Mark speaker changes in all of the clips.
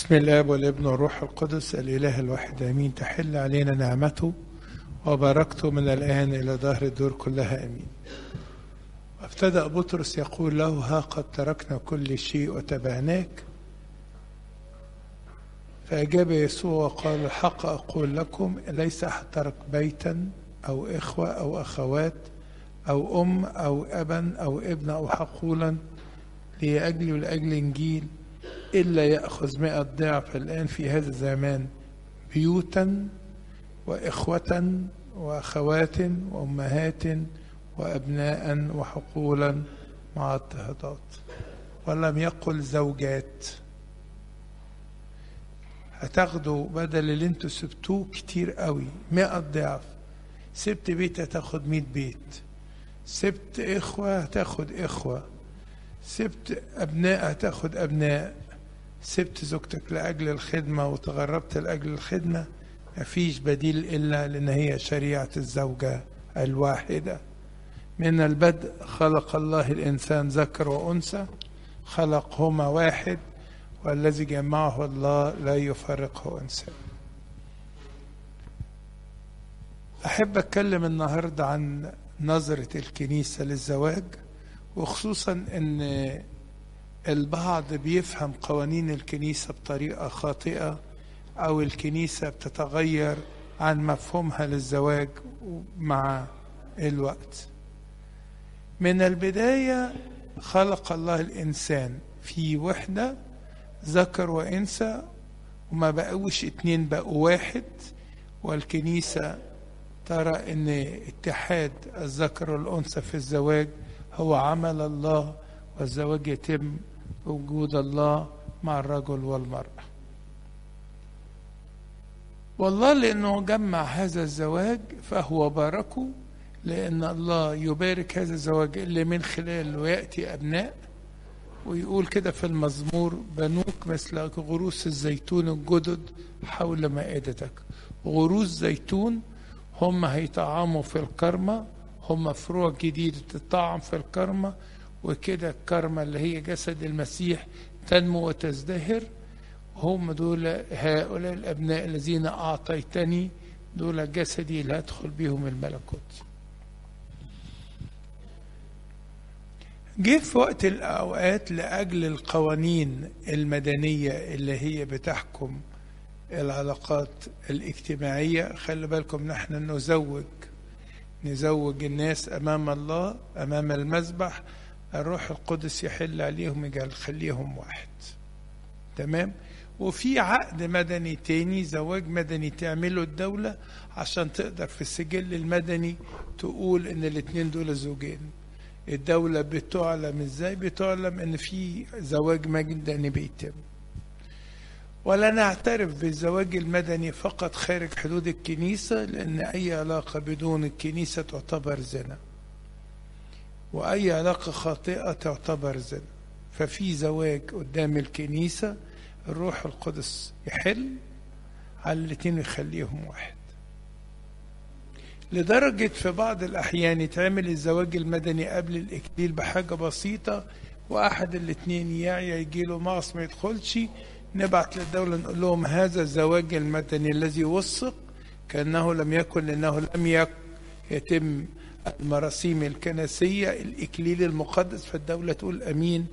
Speaker 1: بسم الاب والابن والروح القدس الاله الواحد امين تحل علينا نعمته وبركته من الان الى دهر الدور كلها امين وابتدا بطرس يقول له ها قد تركنا كل شيء وتبعناك فاجاب يسوع وقال الحق اقول لكم ليس احد ترك بيتا او اخوه او اخوات او ام او ابا او ابن او حقولا لاجلي ولاجل انجيل إلا يأخذ مئة ضعف الآن في هذا الزمان بيوتا وإخوة وأخوات وأمهات وأبناء وحقولا مع اضطهادات ولم يقل زوجات هتاخدوا بدل اللي انتوا سبتوه كتير قوي مئة ضعف سبت بيت هتاخد مئة بيت سبت إخوة هتاخد إخوة سبت أبناء هتاخد أبناء سبت زوجتك لأجل الخدمة وتغربت لأجل الخدمة مفيش بديل إلا لأن هي شريعة الزوجة الواحدة من البدء خلق الله الإنسان ذكر وأنثى خلقهما واحد والذي جمعه الله لا يفرقه إنسان أحب أتكلم النهاردة عن نظرة الكنيسة للزواج وخصوصا أن البعض بيفهم قوانين الكنيسة بطريقة خاطئة أو الكنيسة بتتغير عن مفهومها للزواج مع الوقت من البداية خلق الله الإنسان في وحدة ذكر وإنثى وما بقوش اتنين بقوا واحد والكنيسة ترى ان اتحاد الذكر والأنثى في الزواج هو عمل الله والزواج يتم وجود الله مع الرجل والمرأة والله لأنه جمع هذا الزواج فهو باركه لأن الله يبارك هذا الزواج اللي من خلاله يأتي أبناء ويقول كده في المزمور بنوك مثل غروس الزيتون الجدد حول مائدتك غروس زيتون هم هيطعموا في الكرمة هم فروع جديدة تطعم في الكرمة وكده الكرمة اللي هي جسد المسيح تنمو وتزدهر هم دول هؤلاء الأبناء الذين أعطيتني دول جسدي اللي أدخل بهم الملكوت جه في وقت الأوقات لأجل القوانين المدنية اللي هي بتحكم العلاقات الاجتماعية خلي بالكم نحن نزوج نزوج الناس أمام الله أمام المذبح الروح القدس يحل عليهم يجعل خليهم واحد تمام وفي عقد مدني تاني زواج مدني تعمله الدولة عشان تقدر في السجل المدني تقول ان الاتنين دول زوجين الدولة بتعلم ازاي بتعلم ان في زواج مدني بيتم ولا نعترف بالزواج المدني فقط خارج حدود الكنيسة لأن أي علاقة بدون الكنيسة تعتبر زنا وأي علاقة خاطئة تعتبر زنا ففي زواج قدام الكنيسة الروح القدس يحل على الاتنين يخليهم واحد لدرجة في بعض الأحيان يتعمل الزواج المدني قبل الإكليل بحاجة بسيطة وأحد الاتنين يعيا يجيله مغص ما يدخلش نبعت للدولة نقول لهم هذا الزواج المدني الذي وثق كأنه لم يكن لأنه لم يتم المراسيم الكنسية الإكليل المقدس فالدولة تقول أمين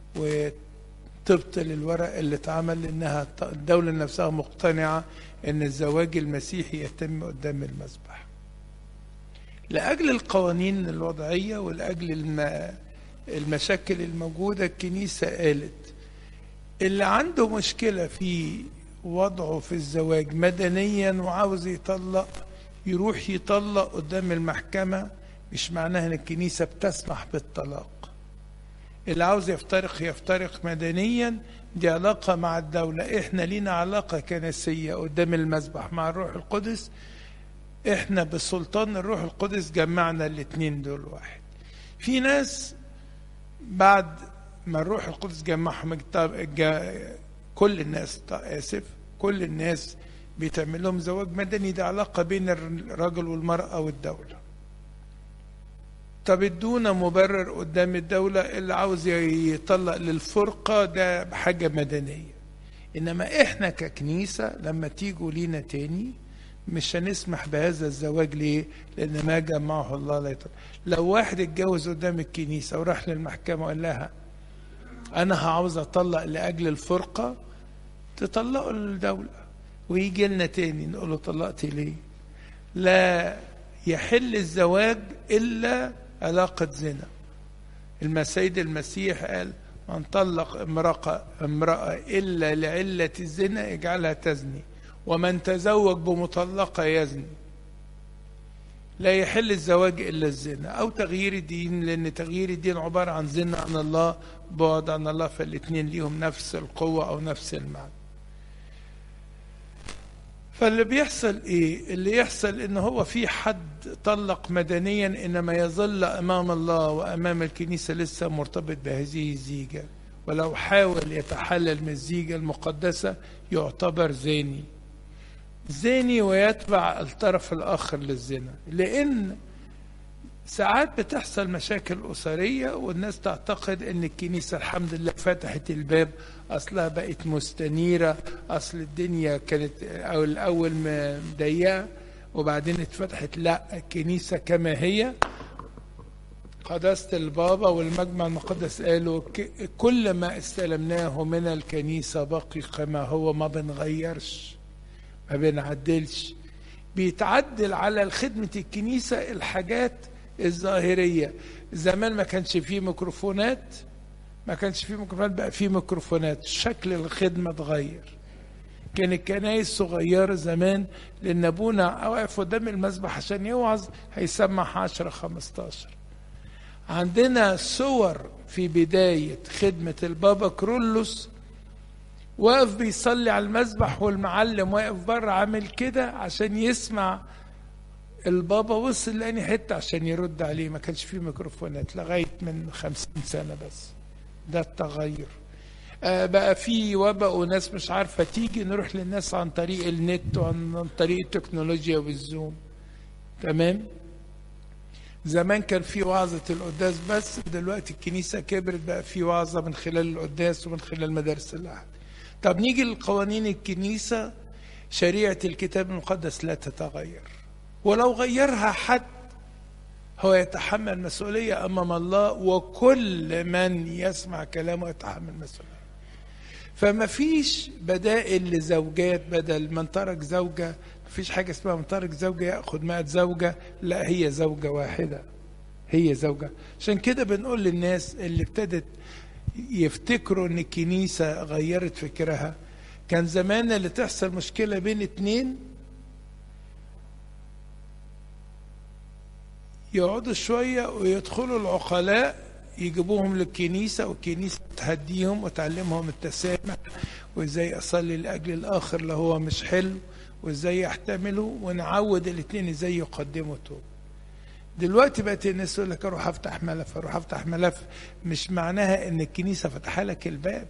Speaker 1: وتبطل الورق اللي اتعمل لأنها الدولة نفسها مقتنعة أن الزواج المسيحي يتم قدام المذبح لأجل القوانين الوضعية ولأجل الم... المشاكل الموجودة الكنيسة قالت اللي عنده مشكلة في وضعه في الزواج مدنيا وعاوز يطلق يروح يطلق قدام المحكمة مش معناها ان الكنيسة بتسمح بالطلاق اللي عاوز يفترق يفترق مدنيا دي علاقة مع الدولة احنا لينا علاقة كنسية قدام المذبح مع الروح القدس احنا بسلطان الروح القدس جمعنا الاتنين دول واحد في ناس بعد ما الروح القدس جمعهم كل الناس اسف كل الناس بيتعمل لهم زواج مدني ده علاقة بين الرجل والمرأة والدولة طب ادونا مبرر قدام الدولة اللي عاوز يطلق للفرقة ده حاجة مدنية انما احنا ككنيسه لما تيجوا لينا تاني مش هنسمح بهذا الزواج ليه؟ لان ما جمعه الله لا يطلق. لو واحد اتجوز قدام الكنيسه وراح للمحكمه وقال لها انا عاوز اطلق لاجل الفرقه تطلقوا الدوله ويجي لنا تاني نقول له طلقتي ليه؟ لا يحل الزواج الا علاقه زنا. المسيد المسيح قال من طلق امرأة, امرأة إلا لعلة الزنا يجعلها تزني ومن تزوج بمطلقة يزني لا يحل الزواج إلا الزنا أو تغيير الدين لأن تغيير الدين عبارة عن زنا عن الله بعد عن الله فالاثنين ليهم نفس القوة أو نفس المعنى فاللي بيحصل ايه اللي يحصل ان هو في حد طلق مدنيا انما يظل امام الله وامام الكنيسه لسه مرتبط بهذه الزيجه ولو حاول يتحلل من الزيجه المقدسه يعتبر زاني زاني ويتبع الطرف الاخر للزنا لان ساعات بتحصل مشاكل أسرية والناس تعتقد أن الكنيسة الحمد لله فتحت الباب أصلها بقت مستنيرة أصل الدنيا كانت أو الأول مضيقة وبعدين اتفتحت لا الكنيسة كما هي قداسة البابا والمجمع المقدس قالوا كل ما استلمناه من الكنيسة بقي كما هو ما بنغيرش ما بنعدلش بيتعدل على خدمة الكنيسة الحاجات الظاهرية زمان ما كانش فيه ميكروفونات ما كانش فيه ميكروفونات بقى فيه ميكروفونات شكل الخدمة اتغير كان الكنايس صغيرة زمان لأن أبونا واقف قدام المسبح عشان يوعظ هيسمع 10 15 عندنا صور في بداية خدمة البابا كرولوس واقف بيصلي على المسبح والمعلم واقف بره عامل كده عشان يسمع البابا وصل لاني حته عشان يرد عليه ما كانش فيه ميكروفونات لغايه من خمسين سنه بس ده التغير آه بقى في وباء وناس مش عارفه تيجي نروح للناس عن طريق النت وعن طريق التكنولوجيا والزوم تمام زمان كان في وعظة القداس بس دلوقتي الكنيسة كبرت بقى في وعظة من خلال القداس ومن خلال مدارس الأحد طب نيجي لقوانين الكنيسة شريعة الكتاب المقدس لا تتغير ولو غيرها حد هو يتحمل مسؤولية أمام الله وكل من يسمع كلامه يتحمل مسؤولية فما فيش بدائل لزوجات بدل من ترك زوجة ما فيش حاجة اسمها من ترك زوجة يأخذ مئة زوجة لا هي زوجة واحدة هي زوجة عشان كده بنقول للناس اللي ابتدت يفتكروا ان الكنيسة غيرت فكرها كان زمان اللي تحصل مشكلة بين اتنين يقعدوا شوية ويدخلوا العقلاء يجيبوهم للكنيسة والكنيسة تهديهم وتعلمهم التسامح وازاي اصلي لاجل الاخر اللي هو مش حلو وازاي يحتملوا ونعود الاثنين ازاي يقدموا توب دلوقتي بقت الناس تقول لك اروح افتح ملف اروح افتح ملف مش معناها ان الكنيسه فتح لك الباب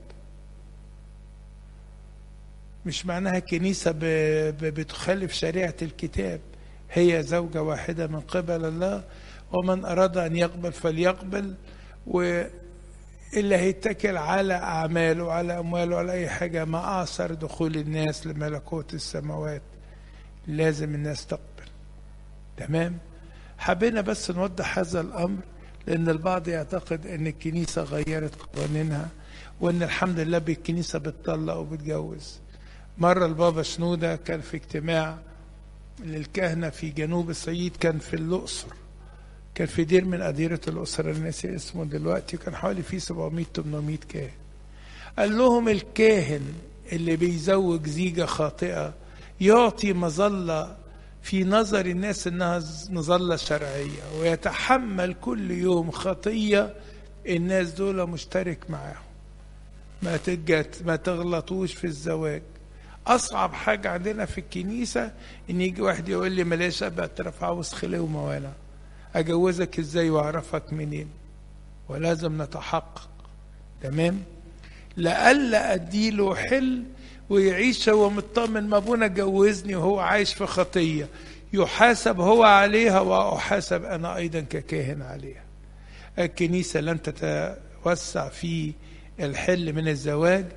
Speaker 1: مش معناها الكنيسه ب... ب... بتخالف شريعه الكتاب هي زوجه واحده من قبل الله ومن اراد ان يقبل فليقبل واللي هيتكل على اعماله وعلى امواله وعلى اي حاجه ما اعصر دخول الناس لملكوت السماوات لازم الناس تقبل تمام حبينا بس نوضح هذا الامر لان البعض يعتقد ان الكنيسه غيرت قوانينها وان الحمد لله بالكنيسه بتطلق وبتجوز مره البابا شنوده كان في اجتماع للكهنه في جنوب الصعيد كان في الاقصر كان في دير من أديرة الأسرة الناسي اسمه دلوقتي وكان حوالي فيه 700 800 كاهن قال لهم الكاهن اللي بيزوج زيجة خاطئة يعطي مظلة في نظر الناس انها مظله شرعيه ويتحمل كل يوم خطيه الناس دول مشترك معاهم ما تجت ما تغلطوش في الزواج اصعب حاجه عندنا في الكنيسه ان يجي واحد يقول لي ملاش ابقى اعترف عاوز خليه وموالى اجوزك ازاي واعرفك منين ولازم نتحقق تمام لألا اديله حل ويعيش هو مطمن ما ابونا جوزني وهو عايش في خطيه يحاسب هو عليها واحاسب انا ايضا ككاهن عليها الكنيسه لن تتوسع في الحل من الزواج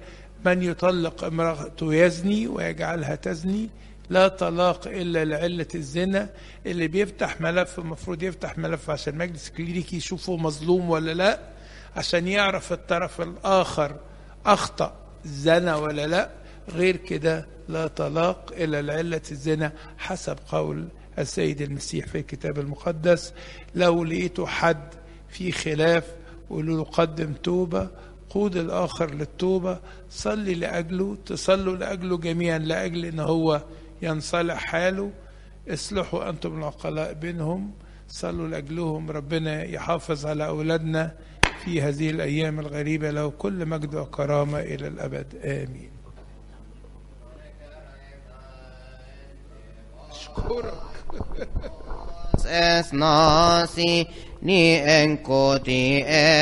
Speaker 1: من يطلق امرأته يزني ويجعلها تزني لا طلاق إلا لعلة الزنا اللي بيفتح ملف المفروض يفتح ملف عشان المجلس الكلينيكي يشوفه مظلوم ولا لا عشان يعرف الطرف الآخر أخطأ زنا ولا لا غير كده لا طلاق إلا لعلة الزنا حسب قول السيد المسيح في الكتاب المقدس لو لقيتوا حد في خلاف قولوا له قدم توبة قود الآخر للتوبة صلي لأجله تصلوا لأجله جميعا لأجل إن هو ينصلح حاله اصلحوا أنتم العقلاء بينهم صلوا لأجلهم ربنا يحافظ على أولادنا في هذه الأيام الغريبة له كل مجد وكرامة إلى الأبد آمين أشكرك
Speaker 2: es nasi ni enkoti